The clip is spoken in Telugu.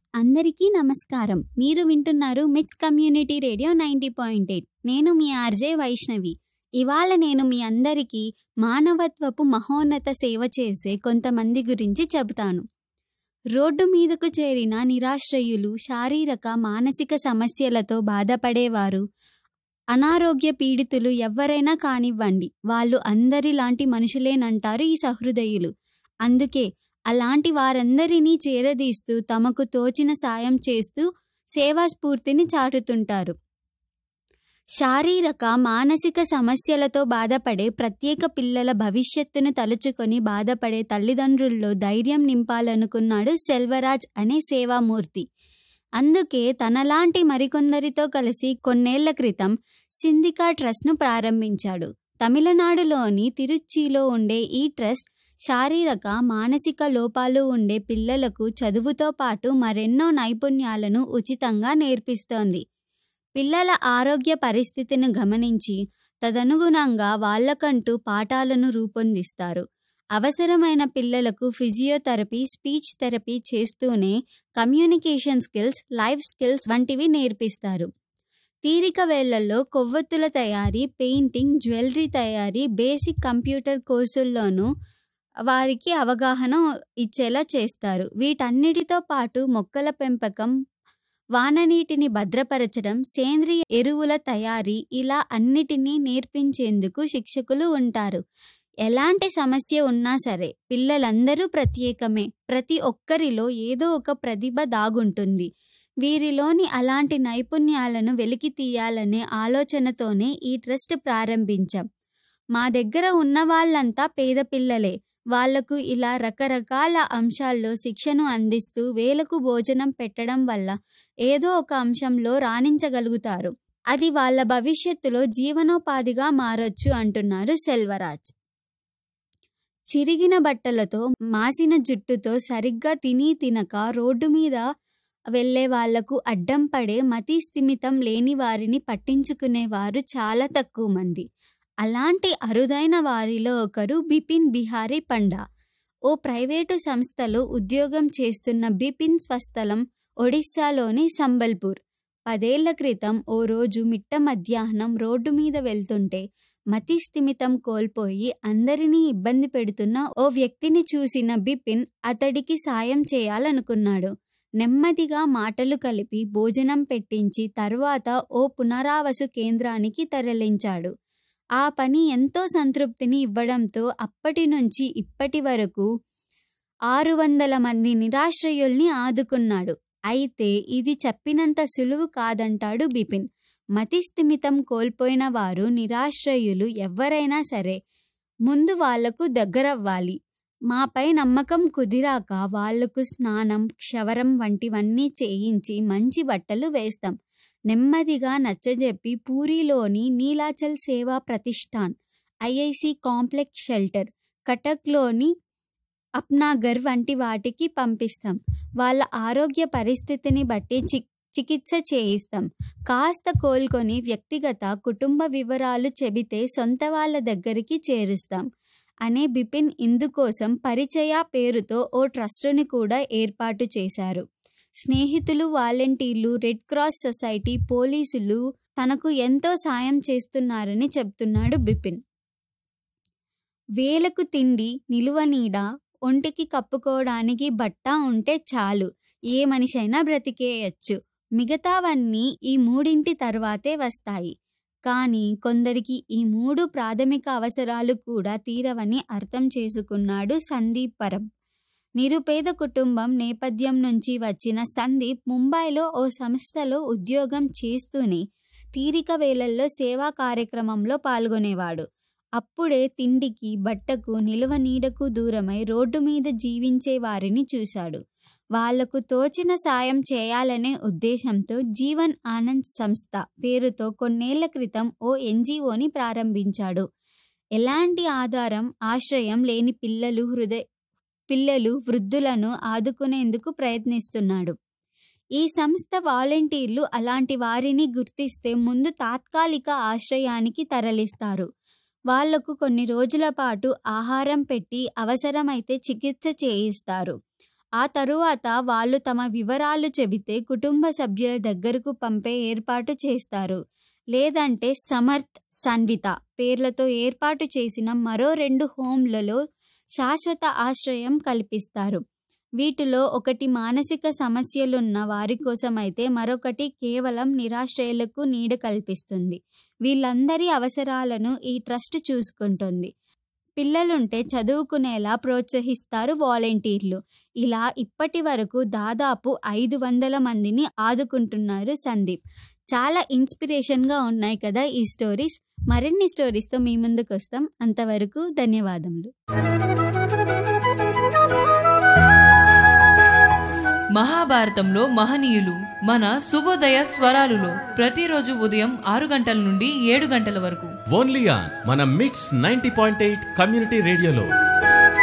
అందరికీ నమస్కారం మీరు వింటున్నారు MITS community radio ninety point eight నేను మీ ఆర్జే వైష్ణవి ఇవాళ నేను మీ అందరికీ మానవత్వపు మహోన్నత సేవ చేసే కొంతమంది గురించి చెబుతాను రోడ్డు మీదకు చేరిన నిరాశ్రయులు శారీరక మానసిక సమస్యలతో బాధపడేవారు అనారోగ్య పీడితులు ఎవరైనా కానివ్వండి వాళ్ళు అందరిలాంటి మనుషులేనంటారు ఈ సహృదయులు అందుకే అలాంటి వారందరినీ చేరదీస్తూ తమకు తోచిన సాయం చేస్తూ సేవా స్ఫూర్తిని చాటుతుంటారు శారీరక మానసిక సమస్యలతో బాధపడే ప్రత్యేక పిల్లల భవిష్యత్తును తలుచుకొని బాధపడే తల్లిదండ్రుల్లో ధైర్యం నింపాలనుకున్నాడు సెల్వరాజ్ అనే సేవామూర్తి అందుకే తనలాంటి మరికొందరితో కలిసి కొన్నేళ్ల క్రితం సింధికా ట్రస్ట్ను ప్రారంభించాడు తమిళనాడులోని తిరుచిలో ఉండే ఈ ట్రస్ట్ శారీరక మానసిక లోపాలు ఉండే పిల్లలకు చదువుతో పాటు మరెన్నో నైపుణ్యాలను ఉచితంగా నేర్పిస్తోంది పిల్లల ఆరోగ్య పరిస్థితిని గమనించి తదనుగుణంగా వాళ్లకంటూ పాఠాలను రూపొందిస్తారు అవసరమైన పిల్లలకు ఫిజియోథెరపీ స్పీచ్ థెరపీ చేస్తూనే కమ్యూనికేషన్ స్కిల్స్ లైఫ్ స్కిల్స్ వంటివి నేర్పిస్తారు తీరిక వేళ్లలో కొవ్వొత్తుల తయారీ పెయింటింగ్ జ్యువెలరీ తయారీ బేసిక్ కంప్యూటర్ కోర్సుల్లోనూ వారికి అవగాహన ఇచ్చేలా చేస్తారు వీటన్నిటితో పాటు మొక్కల పెంపకం వాననీటిని భద్రపరచడం సేంద్రియ ఎరువుల తయారీ ఇలా అన్నిటినీ నేర్పించేందుకు శిక్షకులు ఉంటారు ఎలాంటి సమస్య ఉన్నా సరే పిల్లలందరూ ప్రత్యేకమే ప్రతి ఒక్కరిలో ఏదో ఒక ప్రతిభ దాగుంటుంది వీరిలోని అలాంటి నైపుణ్యాలను వెలికి తీయాలనే ఆలోచనతోనే ఈ ట్రస్ట్ ప్రారంభించాం మా దగ్గర ఉన్న వాళ్ళంతా పేద పిల్లలే వాళ్లకు ఇలా రకరకాల అంశాల్లో శిక్షను అందిస్తూ వేలకు భోజనం పెట్టడం వల్ల ఏదో ఒక అంశంలో రాణించగలుగుతారు అది వాళ్ళ భవిష్యత్తులో జీవనోపాధిగా మారొచ్చు అంటున్నారు సెల్వరాజ్ చిరిగిన బట్టలతో మాసిన జుట్టుతో సరిగ్గా తిని తినక రోడ్డు మీద వెళ్లే వాళ్లకు అడ్డం పడే మతి స్థిమితం లేని వారిని పట్టించుకునేవారు చాలా తక్కువ మంది అలాంటి అరుదైన వారిలో ఒకరు బిపిన్ బిహారీ పండా ఓ ప్రైవేటు సంస్థలో ఉద్యోగం చేస్తున్న బిపిన్ స్వస్థలం ఒడిశాలోని సంబల్పూర్ పదేళ్ల క్రితం ఓ రోజు మిట్ట మధ్యాహ్నం రోడ్డు మీద వెళ్తుంటే మతి స్థిమితం కోల్పోయి అందరినీ ఇబ్బంది పెడుతున్న ఓ వ్యక్తిని చూసిన బిపిన్ అతడికి సాయం చేయాలనుకున్నాడు నెమ్మదిగా మాటలు కలిపి భోజనం పెట్టించి తర్వాత ఓ పునరావాసు కేంద్రానికి తరలించాడు ఆ పని ఎంతో సంతృప్తిని ఇవ్వడంతో అప్పటి నుంచి ఇప్పటి వరకు ఆరు వందల మంది నిరాశ్రయుల్ని ఆదుకున్నాడు అయితే ఇది చెప్పినంత సులువు కాదంటాడు బిపిన్ మతిస్థిమితం కోల్పోయిన వారు నిరాశ్రయులు ఎవరైనా సరే ముందు వాళ్లకు దగ్గరవ్వాలి మాపై నమ్మకం కుదిరాక వాళ్లకు స్నానం క్షవరం వంటివన్నీ చేయించి మంచి బట్టలు వేస్తాం నెమ్మదిగా నచ్చజెప్పి పూరిలోని Nilachal Seva Pratishthan IIC complex shelter కటక్లోని అప్నాగర్ వంటి వాటికి పంపిస్తాం వాళ్ళ ఆరోగ్య పరిస్థితిని బట్టి చి చికిత్స చేయిస్తాం కాస్త కోలుకొని వ్యక్తిగత కుటుంబ వివరాలు చెబితే సొంత వాళ్ళ దగ్గరికి చేరుస్తాం అనే బిపిన్ ఇందుకోసం పరిచయ పేరుతో ఓ ట్రస్టుని కూడా ఏర్పాటు చేశారు స్నేహితులు వాలంటీర్లు రెడ్ క్రాస్ సొసైటీ పోలీసులు తనకు ఎంతో సాయం చేస్తున్నారని చెప్తున్నాడు బిపిన్ వేలకు తిండి నిలువ నీడ ఒంటికి కప్పుకోవడానికి బట్ట ఉంటే చాలు ఏ మనిషైనా బ్రతికేయచ్చు మిగతావన్నీ ఈ మూడింటి తర్వాతే వస్తాయి కానీ కొందరికి ఈ మూడు ప్రాథమిక అవసరాలు కూడా తీరవని అర్థం చేసుకున్నాడు సందీప్ పరబ్ నిరుపేద కుటుంబం నేపథ్యం నుంచి వచ్చిన సందీప్ ముంబైలో ఓ సంస్థలో ఉద్యోగం చేస్తూనే తీరిక వేళల్లో సేవా కార్యక్రమంలో పాల్గొనేవాడు అప్పుడే తిండికి బట్టకు నిలువ నీడకు దూరమై రోడ్డు మీద జీవించే వారిని చూశాడు వాళ్లకు తోచిన సాయం చేయాలనే ఉద్దేశంతో జీవన్ ఆనంద్ సంస్థ పేరుతో కొన్నేళ్ల క్రితం ఓ ఎన్జిఓని ప్రారంభించాడు ఎలాంటి ఆధారం ఆశ్రయం లేని పిల్లలు హృదయ పిల్లలు వృద్ధులను ఆదుకునేందుకు ప్రయత్నిస్తున్నాడు ఈ సంస్థ వాలంటీర్లు అలాంటి వారిని గుర్తిస్తే ముందు తాత్కాలిక ఆశ్రయానికి తరలిస్తారు వాళ్లకు కొన్ని రోజుల పాటు ఆహారం పెట్టి అవసరమైతే చికిత్స చేయిస్తారు ఆ తరువాత వాళ్ళు తమ వివరాలు చెబితే కుటుంబ సభ్యుల దగ్గరకు పంపే ఏర్పాటు చేస్తారు లేదంటే సమర్థ్ సన్విత పేర్లతో ఏర్పాటు చేసిన మరో రెండు హోంలలో శాశ్వత ఆశ్రయం కల్పిస్తారు వీటిలో ఒకటి మానసిక సమస్యలున్న వారి కోసం అయితే మరొకటి కేవలం నిరాశ్రయులకు నీడ కల్పిస్తుంది వీళ్ళందరి అవసరాలను ఈ ట్రస్ట్ చూసుకుంటుంది పిల్లలుంటే చదువుకునేలా ప్రోత్సహిస్తారు వాలంటీర్లు ఇలా ఇప్పటి వరకు దాదాపు ఐదు వందల మందిని ఆదుకుంటున్నారు సందీప్ చాలా ఇన్స్పిరేషన్గా ఉన్నాయి కదా ఈ స్టోరీస్ మరిన్ని స్టోరీస్తో మీ ముందుకు వస్తాం అంతవరకు ధన్యవాదములు మహాభారతంలో మహనీయులు మన శుభోదయ స్వరాలులో ప్రతిరోజు ఉదయం ఆరు గంటల నుండి ఏడు గంటల వరకు ఓన్లీ ఆన్ మన మిట్స్ నైన్టీ పాయింట్ ఎయిట్ కమ్యూనిటీ రేడియోలో